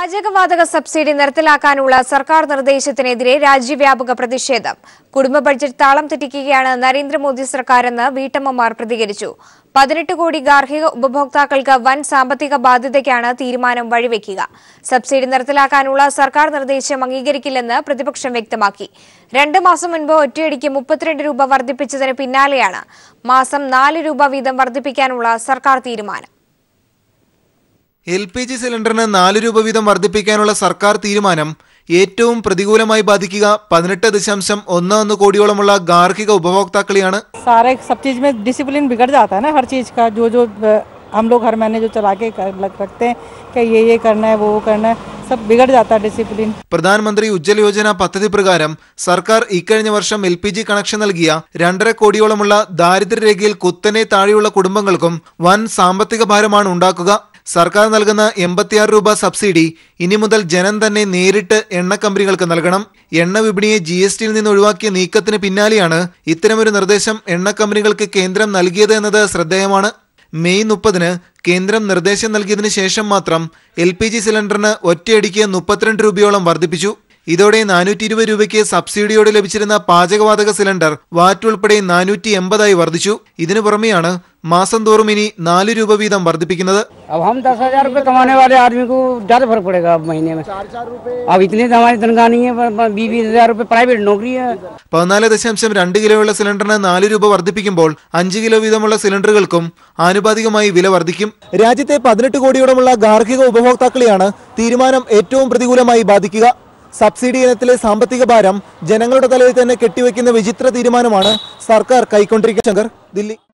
പാചകവാതക സബ്സിഡി നിർത്തലാക്കാനുള്ള സർക്കാർ നിർദ്ദേശത്തിനെതിരെ രാജ്യവ്യാപക പ്രതിഷേധം കുടുംബ ബഡ്ജറ്റ് താളം തെറ്റിക്കുകയാണ് നരേന്ദ്രമോദി സർക്കാരെന്ന് വീട്ടമ്മമാർ പ്രതികരിച്ചു പതിനെട്ട് കോടി ഗാർഹിക ഉപഭോക്താക്കൾക്ക് വൻ സാമ്പത്തിക ബാധ്യതയ്ക്കാണ് തീരുമാനം വഴിവെക്കുക സബ്സിഡി നിർത്തലാക്കാനുള്ള സർക്കാർ നിർദ്ദേശം അംഗീകരിക്കില്ലെന്ന് പ്രതിപക്ഷം വ്യക്തമാക്കി രണ്ട് മാസം മുൻപ് ഒറ്റയടിക്ക് മുപ്പത്തിരണ്ട് രൂപ വർദ്ധിപ്പിച്ചതിന് പിന്നാലെയാണ് മാസം നാല് രൂപ വീതം വർദ്ധിപ്പിക്കാനുള്ള സർക്കാർ തീരുമാനം എൽ പി ജി സിലിണ്ടറിന് നാല് രൂപ വീതം വർദ്ധിപ്പിക്കാനുള്ള സർക്കാർ തീരുമാനം ഏറ്റവും പ്രതികൂലമായി ബാധിക്കുക പതിനെട്ട് ദശാംശം ഒന്ന് ഒന്ന് കോടിയോളമുള്ള ഗാർഹിക ഉപഭോക്താക്കളെയാണ് सारे सब चीज़ में डिसिप्लिन बिगड़ जाता है ना हर चीज़ का जो जो अ, हम लोग हर महीने जो चला के कर- लग- रखते हैं कि ये ये करना है वो वो करना है सब बिगड़ जाता है डिसिप्लिन പ്രധാനമന്ത്രി ഉജ്ജ്വല യോജന പദ്ധതി പ്രകാരം സർക്കാർ ഇക്കഴിഞ്ഞ വർഷം എൽ പി ജി കണക്ഷൻ നൽകിയ രണ്ടര കോടിയോളമുള്ള ദാരിദ്ര്യരേഖയിൽ കുത്തനെ താഴെയുള്ള കുടുംബങ്ങൾക്കും വൻ സാമ്പത്തിക ഭാരമാണ് ഉണ്ടാക്കുക സർക്കാർ നൽകുന്ന എൺപത്തിയാറ് രൂപ സബ്സിഡി ഇനി മുതൽ ജനം തന്നെ നേരിട്ട് എണ്ണ കമ്പനികൾക്ക് നൽകണം എണ്ണ വിപണിയെ ജി എസ് ടിയിൽ നിന്ന് ഒഴിവാക്കിയ നീക്കത്തിന് പിന്നാലെയാണ് ഇത്തരമൊരു നിർദ്ദേശം എണ്ണ കമ്പനികൾക്ക് കേന്ദ്രം നൽകിയത് എന്നത് ശ്രദ്ധേയമാണ് മെയ് മുപ്പതിന് കേന്ദ്രം നിർദ്ദേശം നൽകിയതിനു ശേഷം മാത്രം എൽ പി ജി സിലിണ്ടറിന് ഒറ്റയടിക്ക് മുപ്പത്തിരണ്ട് രൂപയോളം വർദ്ധിപ്പിച്ചു ഇതോടെ നാനൂറ്റി ഇരുപത് രൂപയ്ക്ക് സബ്സിഡിയോടെ ലഭിച്ചിരുന്ന പാചകവാതക സിലിണ്ടർ വാറ്റ് ഉൾപ്പെടെ നാനൂറ്റി എൺപതായി വർദ്ധിച്ചു ഇതിനു പുറമെയാണ് മാസം തോറും ഇനി നാല് രൂപ വീതം വർദ്ധിപ്പിക്കുന്നത് अब हम दस हजार रूपए कमाने वाले आदमी को ज्यादा फर्क पड़ेगा अब महीने में अब इतनी तो हमारी तनख्वाह नहीं है बीस बीस हजार रूपए प्राइवेट नौकरी है പതിനാല് ദശാംശം രണ്ട് കിലോയുള്ള സിലിണ്ടറിന് നാല് രൂപ വർദ്ധിപ്പിക്കുമ്പോൾ അഞ്ച് കിലോ വീതമുള്ള സിലിണ്ടറുകൾക്കും ആനുപാതികമായി വില വർദ്ധിക്കും രാജ്യത്തെ പതിനെട്ട് കോടിയോളമുള്ള ഗാർഹിക ഉപഭോക്താക്കളെയാണ് തീരുമാനം ഏറ്റവും പ്രതികൂലമായി ബാധിക്കുക സബ്സിഡി ഇനത്തിലെ സാമ്പത്തിക ഭാരം ജനങ്ങളുടെ തലയിൽ തന്നെ കെട്ടിവെക്കുന്ന വിചിത്ര തീരുമാനമാണ് സർക്കാർ കൈക്കൊണ്ടിരിക്കുന്ന ശങ്കർ ദില്ലി